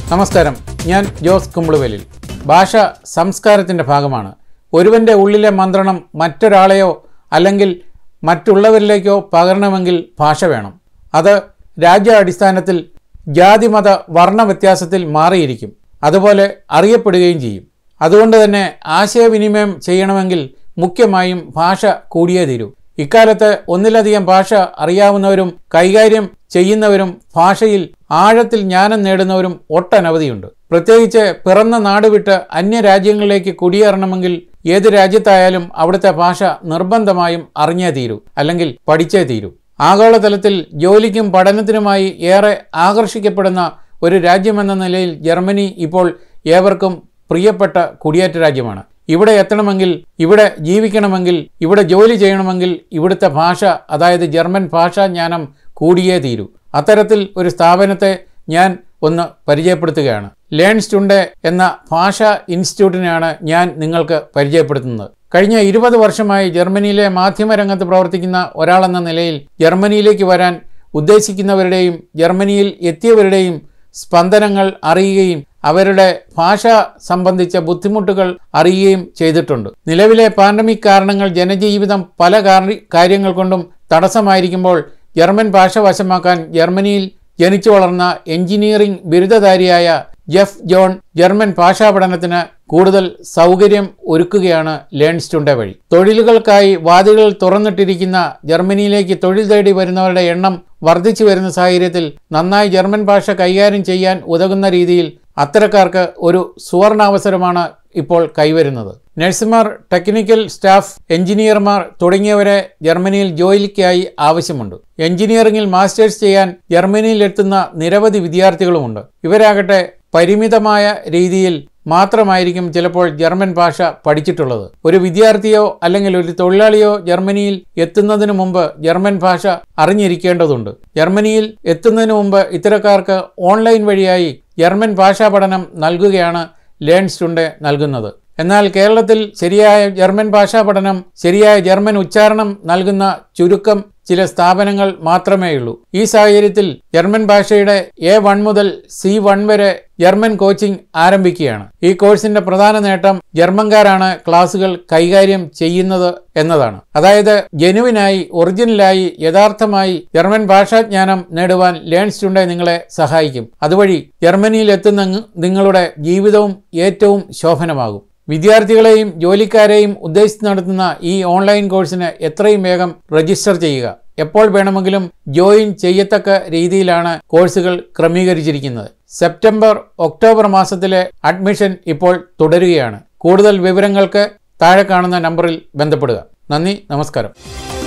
നമസ്കാരം ഞാൻ ജോസ് കുമ്പളുവേലിൽ ഭാഷ സംസ്കാരത്തിൻ്റെ ഭാഗമാണ് ഒരുവൻ്റെ ഉള്ളിലെ മന്ത്രണം മറ്റൊരാളെയോ അല്ലെങ്കിൽ മറ്റുള്ളവരിലേക്കോ പകരണമെങ്കിൽ ഭാഷ വേണം അത് രാജ്യാടിസ്ഥാനത്തിൽ ജാതിമത വർണ്ണ വ്യത്യാസത്തിൽ മാറിയിരിക്കും അതുപോലെ അറിയപ്പെടുകയും ചെയ്യും അതുകൊണ്ട് തന്നെ ആശയവിനിമയം ചെയ്യണമെങ്കിൽ മുഖ്യമായും ഭാഷ കൂടിയേ തീരൂ ഇക്കാലത്ത് ഒന്നിലധികം ഭാഷ അറിയാവുന്നവരും കൈകാര്യം ചെയ്യുന്നവരും ഭാഷയിൽ ആഴത്തിൽ ജ്ഞാനം നേടുന്നവരും ഒട്ടനവധിയുണ്ട് പ്രത്യേകിച്ച് പിറന്ന നാട് വിട്ട് അന്യരാജ്യങ്ങളിലേക്ക് കുടിയേറണമെങ്കിൽ ഏത് രാജ്യത്തായാലും അവിടുത്തെ ഭാഷ നിർബന്ധമായും അറിഞ്ഞേ തീരൂ അല്ലെങ്കിൽ പഠിച്ചേ തീരൂ ആഗോളതലത്തിൽ ജോലിക്കും പഠനത്തിനുമായി ഏറെ ആകർഷിക്കപ്പെടുന്ന ഒരു രാജ്യമെന്ന നിലയിൽ ജർമ്മനി ഇപ്പോൾ ഏവർക്കും പ്രിയപ്പെട്ട കുടിയേറ്റ രാജ്യമാണ് ഇവിടെ എത്തണമെങ്കിൽ ഇവിടെ ജീവിക്കണമെങ്കിൽ ഇവിടെ ജോലി ചെയ്യണമെങ്കിൽ ഇവിടുത്തെ ഭാഷ അതായത് ജർമ്മൻ ഭാഷാ ജ്ഞാനം കൂടിയേ തീരൂ അത്തരത്തിൽ ഒരു സ്ഥാപനത്തെ ഞാൻ ഒന്ന് പരിചയപ്പെടുത്തുകയാണ് ലേൺസ്റ്റുണ്ടെ എന്ന ഭാഷാ ഇൻസ്റ്റിറ്റ്യൂട്ടിനെയാണ് ഞാൻ നിങ്ങൾക്ക് പരിചയപ്പെടുത്തുന്നത് കഴിഞ്ഞ ഇരുപത് വർഷമായി ജർമ്മനിയിലെ മാധ്യമരംഗത്ത് പ്രവർത്തിക്കുന്ന ഒരാളെന്ന നിലയിൽ ജർമ്മനിയിലേക്ക് വരാൻ ഉദ്ദേശിക്കുന്നവരുടെയും ജർമ്മനിയിൽ എത്തിയവരുടെയും സ്പന്ദനങ്ങൾ അറിയുകയും അവരുടെ ഭാഷ സംബന്ധിച്ച ബുദ്ധിമുട്ടുകൾ അറിയുകയും ചെയ്തിട്ടുണ്ട് നിലവിലെ പാൻഡമിക് കാരണങ്ങൾ ജനജീവിതം പല കാരണ- കാര്യങ്ങൾ കൊണ്ടും തടസ്സമായിരിക്കുമ്പോൾ ജർമ്മൻ ഭാഷ വശമാക്കാൻ ജർമ്മനിയിൽ ജനിച്ചു വളർന്ന എഞ്ചിനീയറിംഗ് ബിരുദധാരിയായ ജെഫ് ജോൺ ജർമ്മൻ ഭാഷാ പഠനത്തിന് കൂടുതൽ സൗകര്യം ഒരുക്കുകയാണ് ലേൺസ്റ്റുണ്ടെ വഴി തൊഴിലുകൾക്കായി വാതിലുകൾ തുറന്നിട്ടിരിക്കുന്ന ജർമ്മനിയിലേക്ക് തൊഴിൽ തേടി വരുന്നവരുടെ എണ്ണം വർദ്ധിച്ചു വരുന്ന സാഹചര്യത്തിൽ നന്നായി ജർമ്മൻ ഭാഷ കൈകാര്യം ചെയ്യാൻ ഉതകുന്ന രീതിയിൽ അത്തരക്കാർക്ക് ഒരു സുവർണാവസരമാണ് ഇപ്പോൾ കൈവരുന്നത് നഴ്സുമാർ ടെക്നിക്കൽ സ്റ്റാഫ് എഞ്ചിനീയർമാർ തുടങ്ങിയവരെ ജർമ്മനിയിൽ ജോലിക്കായി ആവശ്യമുണ്ട് എഞ്ചിനീയറിംഗിൽ മാസ്റ്റേഴ്സ് ചെയ്യാൻ ജർമ്മനിയിൽ എത്തുന്ന നിരവധി വിദ്യാർത്ഥികളുമുണ്ട് ഇവരാകട്ടെ പരിമിതമായ രീതിയിൽ മാത്രമായിരിക്കും ചിലപ്പോൾ ജർമ്മൻ ഭാഷ പഠിച്ചിട്ടുള്ളത് ഒരു വിദ്യാർത്ഥിയോ അല്ലെങ്കിൽ ഒരു തൊഴിലാളിയോ ജർമ്മനിയിൽ എത്തുന്നതിന് മുമ്പ് ജർമ്മൻ ഭാഷ അറിഞ്ഞിരിക്കേണ്ടതുണ്ട് ജർമ്മനിയിൽ എത്തുന്നതിന് മുമ്പ് ഇത്തരക്കാർക്ക് ഓൺലൈൻ വഴിയായി ജർമ്മൻ ഭാഷാ പഠനം നൽകുകയാണ് ലേൺസ്റ്റുണ്ടെ നൽകുന്നത് എന്നാൽ കേരളത്തിൽ ശരിയായ ജർമ്മൻ ഭാഷാ പഠനം ശരിയായ ജർമ്മൻ ഉച്ചാരണം നൽകുന്ന ചുരുക്കം ചില സ്ഥാപനങ്ങൾ മാത്രമേയുള്ളൂ ഈ സാഹചര്യത്തിൽ ജർമ്മൻ ഭാഷയുടെ എ വൺ മുതൽ സി വൺ വരെ ജർമ്മൻ കോച്ചിംഗ് ആരംഭിക്കുകയാണ് ഈ കോഴ്സിന്റെ പ്രധാന നേട്ടം ജർമ്മൻകാരാണ് ക്ലാസുകൾ കൈകാര്യം ചെയ്യുന്നത് എന്നതാണ് അതായത് ജനുവിനായി ഒറിജിനലായി യഥാർത്ഥമായി ജർമ്മൻ ഭാഷാജ്ഞാനം നേടുവാൻ ലേൺസ്റ്റുണ്ടെ നിങ്ങളെ സഹായിക്കും അതുവഴി ജർമ്മനിയിൽ എത്തുന്ന നി- നിങ്ങളുടെ ജീവിതവും ഏറ്റവും ശോഭനമാകും വിദ്യാർത്ഥികളെയും ജോലിക്കാരെയും ഉദ്ദേശിച്ച് നടത്തുന്ന ഈ ഓൺലൈൻ കോഴ്സിന് എത്രയും വേഗം രജിസ്റ്റർ ചെയ്യുക എപ്പോൾ വേണമെങ്കിലും ജോയിൻ ചെയ്യത്തക്ക രീതിയിലാണ് കോഴ്സുകൾ ക്രമീകരിച്ചിരിക്കുന്നത് സെപ്റ്റംബർ ഒക്ടോബർ മാസത്തിലെ അഡ്മിഷൻ ഇപ്പോൾ തുടരുകയാണ് കൂടുതൽ വിവരങ്ങൾക്ക് താഴെ കാണുന്ന നമ്പറിൽ ബന്ധപ്പെടുക നന്ദി നമസ്കാരം